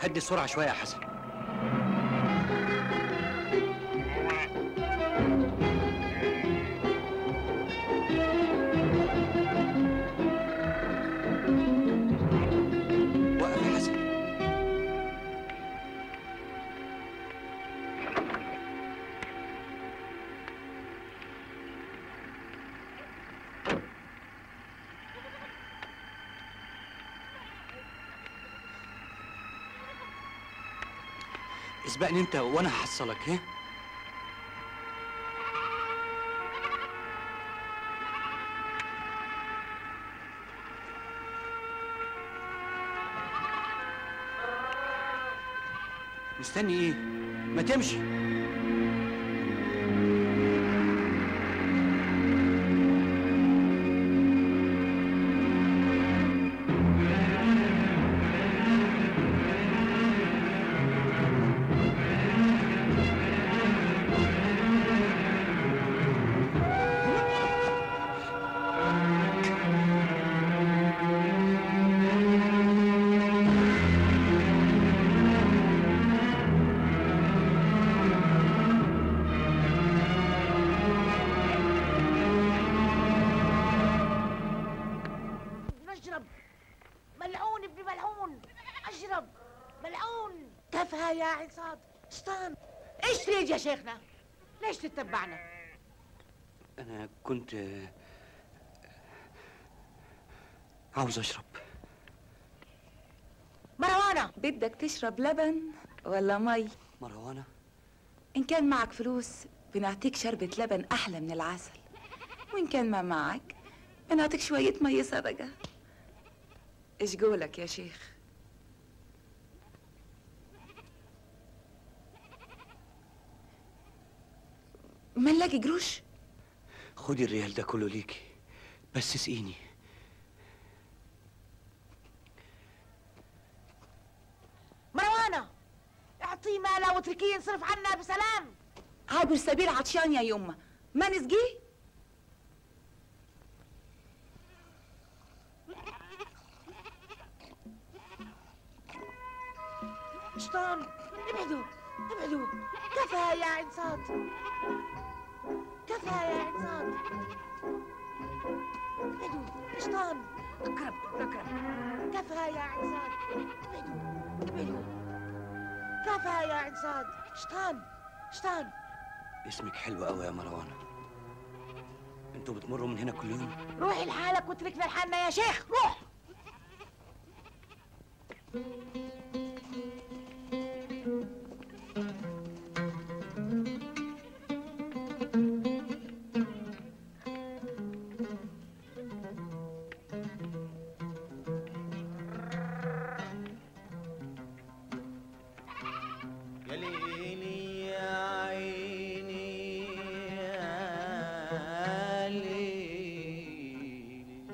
ادي السرعه شويه يا حسن وقف يا حسن اسبقني انت وانا هحصلك ايه مستني ايه ما تمشي نشرب ملعون ابن ملعون اشرب ملعون كفى يا عصاد شطان ايش تريد يا شيخنا ليش تتبعنا انا كنت آه، عاوز اشرب مروانة بدك تشرب لبن ولا مي مروانه إن كان معك فلوس بنعطيك شربة لبن أحلى من العسل وإن كان ما معك بنعطيك شوية مية صدقة إيش قولك يا شيخ ما نلاقي قروش خدي الريال ده كله ليكي بس اسقيني مروانة اعطيه ماله واتركيه ينصرف عنا بسلام عابر سبيل عطشان يا يمه ما نسقيه شطان ابعدوا ابعدوا كفى يا عين صاد كفى يا عين صاد ابعدوا شطان اقرب اقرب كفى يا عين صاد ابعدوا ابعدوا كفى يا عين صاد شطان شطان اسمك حلو قوي يا مروانه انتوا بتمروا من هنا كل يوم روحي لحالك واتركنا لحالنا يا شيخ روح يا ليلي يا عيني يا ليلي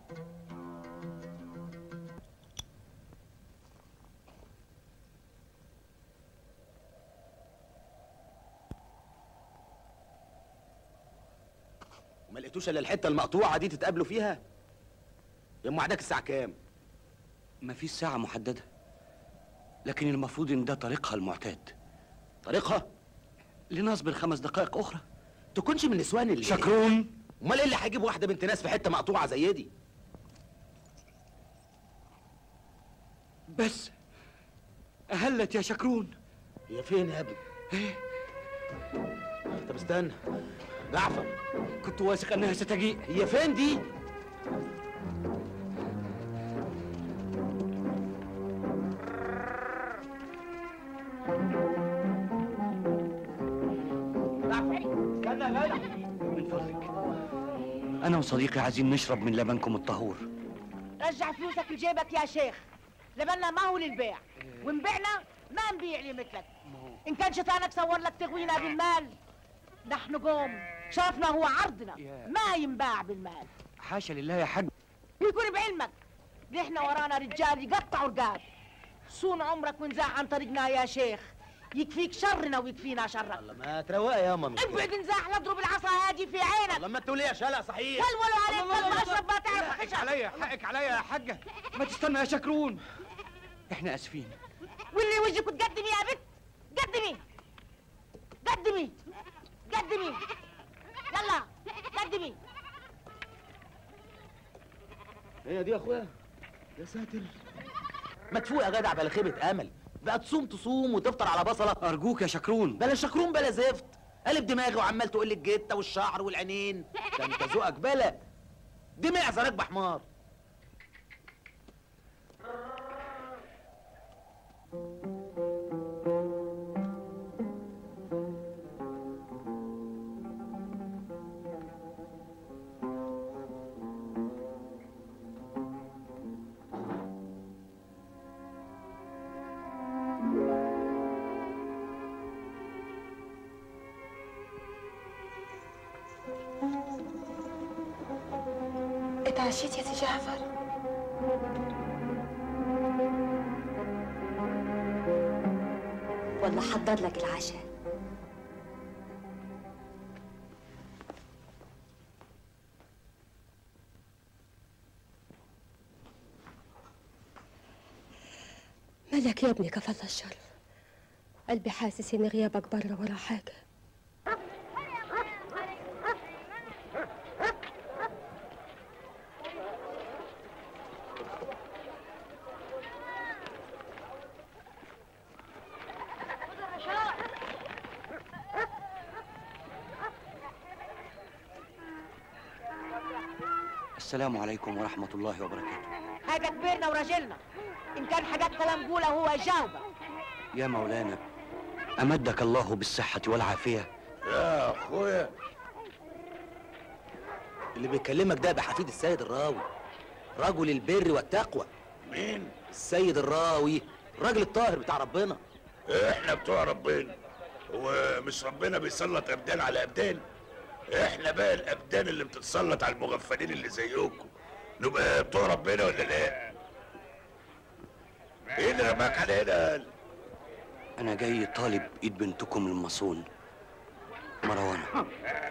وما لقيتوش الا الحته المقطوعه دي تتقابلوا فيها يا ام عداك الساعه كام ما فيش ساعه محدده لكن المفروض ان ده طريقها المعتاد طريقها لنصبر خمس دقائق اخرى تكونش من النسوان اللي شكرون امال ايه اللي هيجيب واحده بنت ناس في حته مقطوعه زي دي بس اهلت يا شكرون هي فين يا ابني طب استنى جعفر كنت واثق انها ستجيء هي فين دي من فضلك انا وصديقي عايزين نشرب من لبنكم الطهور رجع فلوسك لجيبك يا شيخ لبنا ما هو للبيع وان بعنا ما نبيع لمثلك ان كان شيطانك صور لك تغوينا بالمال نحن قوم شرفنا هو عرضنا يا- ما ينباع بالمال حاشا لله يا حاج ويكون بعلمك نحن ورانا رجال يقطعوا رقاب صون عمرك وانزاح عن طريقنا يا شيخ يكفيك شرنا ويكفينا شرك الله ما تروقي يا ماما ابعد انزاح لا اضرب العصا هادي في عينك الله ما تقوليش هلا صحيح ولولوا عليك لما اشرب ما تعرف حقك خشب عليا حقك عليا يا حاجه ما تستنى يا شكرون احنا اسفين واللي وجهك وتقدمي يا بنت قدمي قدمي قدمي يلا قدمي هي دي يا اخويا يا ساتر مدفوع يا جدع بلا خيبه امل بقى تصوم تصوم وتفطر على بصله ارجوك يا شكرون بلا شكرون بلا زفت قلب دماغي وعمال تقول لي الجته والشعر والعينين ده انت ذوقك بلا دي معزه راكبه حمار اتعشيت يا سي جعفر والله حضر لك العشاء مالك يا ابني كفل الشر قلبي حاسس ان غيابك بره ولا حاجه السلام عليكم ورحمة الله وبركاته هذا كبرنا ورجلنا ان كان حاجات كلام قوله هو يجاوبك يا مولانا أمدك الله بالصحة والعافية يا اخويا اللي بيكلمك ده بحفيد السيد الراوي رجل البر والتقوى مين السيد الراوي الراجل الطاهر بتاع ربنا احنا بتوع ربنا هو مش ربنا بيسلط ابدان على ابدان احنا بقى الابدان اللي بتتسلط على المغفلين اللي زيكم نبقى بتوع ربنا ولا لا ايه اللي رماك علينا قال أنا جاي طالب إيد بنتكم المصون مروانة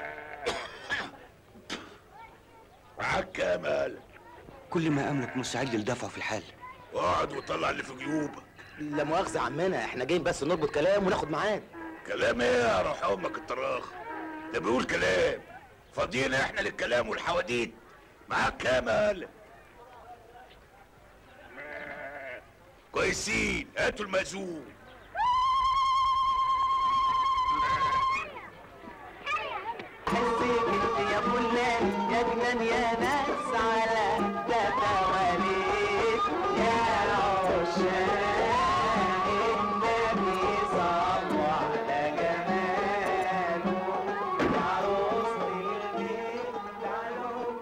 معاك كام قال كل ما أملك مستعد للدفع في الحال اقعد وطلع اللي في جيوبك لا مؤاخذة عمنا احنا جايين بس نربط كلام وناخد ميعاد كلام ايه يا روح امك الطراخ ده بيقول كلام فاضيين احنا للكلام والحواديت معاك كام قال كويسين هاتوا المأذون يا فلان يا جنان يا ناس على تتواليت يا عشاق النبي صلوا على جماله يا عروسة البيت تعالوا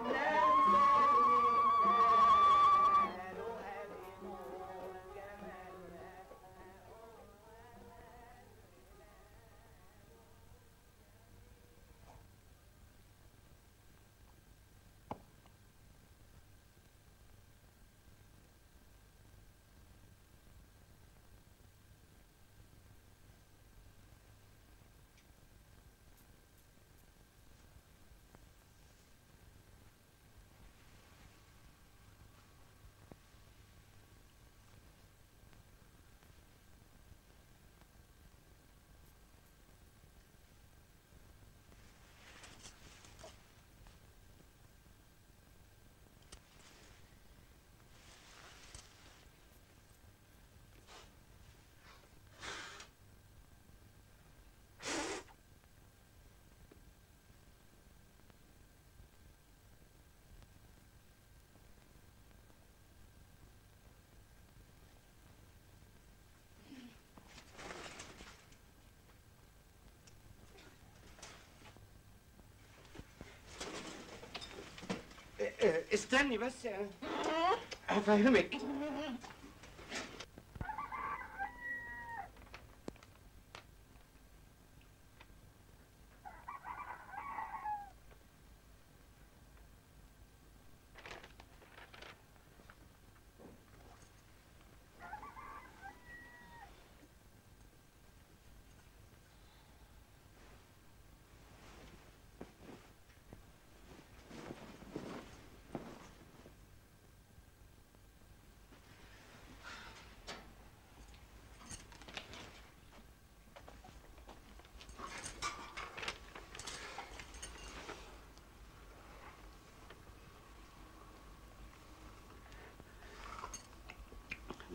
استني بس هفهمك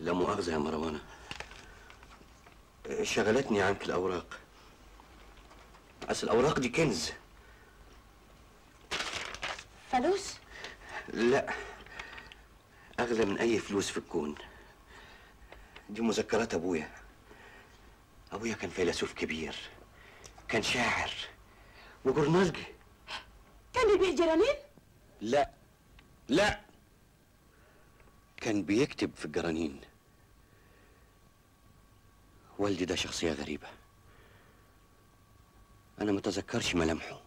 لا مؤاخذة يا مروانة شغلتني عنك الأوراق أصل الأوراق دي كنز فلوس لا أغلى من أي فلوس في الكون دي مذكرات أبويا أبويا كان فيلسوف كبير كان شاعر وجورنالجي كان يبيع جرانين لا لا كان بيكتب في الجرانين والدي ده شخصية غريبة أنا متذكرش ملامحه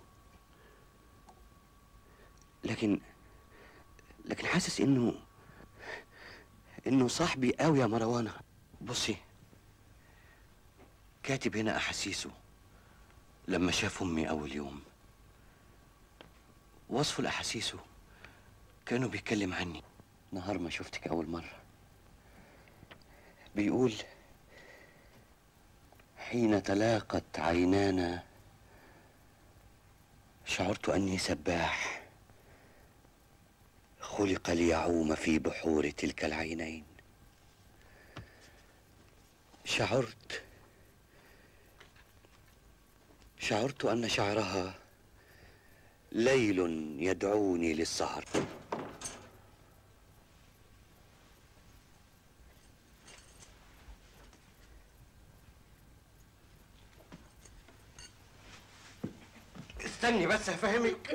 لكن لكن حاسس إنه إنه صاحبي قوي يا مروانة بصي كاتب هنا أحاسيسه لما شاف أمي أول يوم وصفه لأحاسيسه كانوا بيتكلم عني نهار ما شفتك أول مرة بيقول حين تلاقت عينانا شعرت أني سباح خلق ليعوم في بحور تلك العينين شعرت شعرت أن شعرها ليل يدعوني للسهر استني بس هفهمك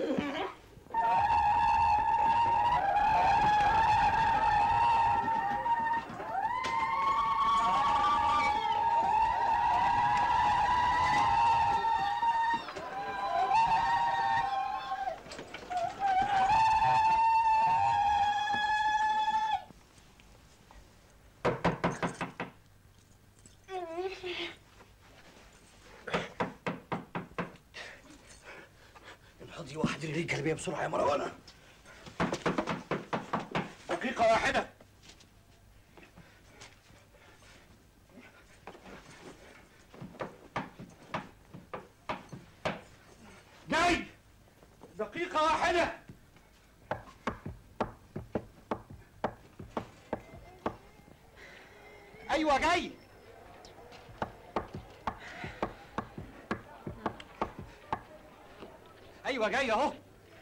انهضي واحد اللي الجلبيه بسرعه يا مروانه دقيقه واحده جاي دقيقه واحده ايوه جاي ايوه جاي اهو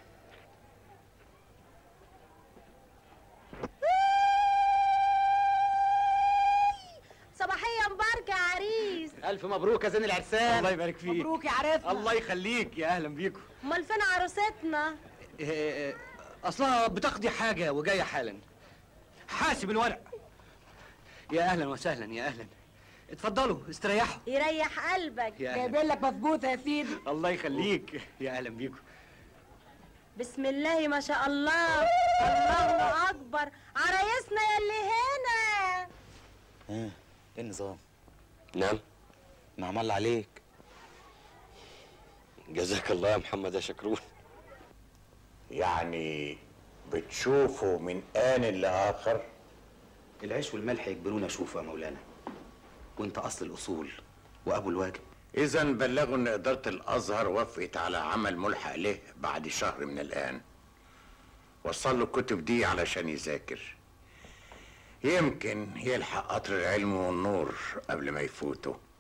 صباحية مباركة يا عريس الف مبروك يا زين العرسان الله يبارك فيك مبروك يا عرفنا الله يخليك يا اهلا بيكم امال فين عروستنا إيه، اصلها بتقضي حاجه وجايه حالا حاسب الورق يا اهلا وسهلا يا اهلا اتفضلوا استريحوا يريح قلبك يا جايبين اهلا لك مفقوثة يا سيدي الله يخليك يا اهلا بيكم بسم الله ما شاء الله الله اكبر عرايسنا يلي هنا ايه النظام نعم معمل عليك جزاك الله يا محمد يا شكرون يعني بتشوفوا من آن لآخر العيش والملح يجبرونا اشوفه يا مولانا وانت اصل الاصول وابو الواجب إذا بلغوا إن إدارة الأزهر وافقت على عمل ملحق له بعد شهر من الآن وصل له الكتب دي علشان يذاكر يمكن يلحق قطر العلم والنور قبل ما يفوته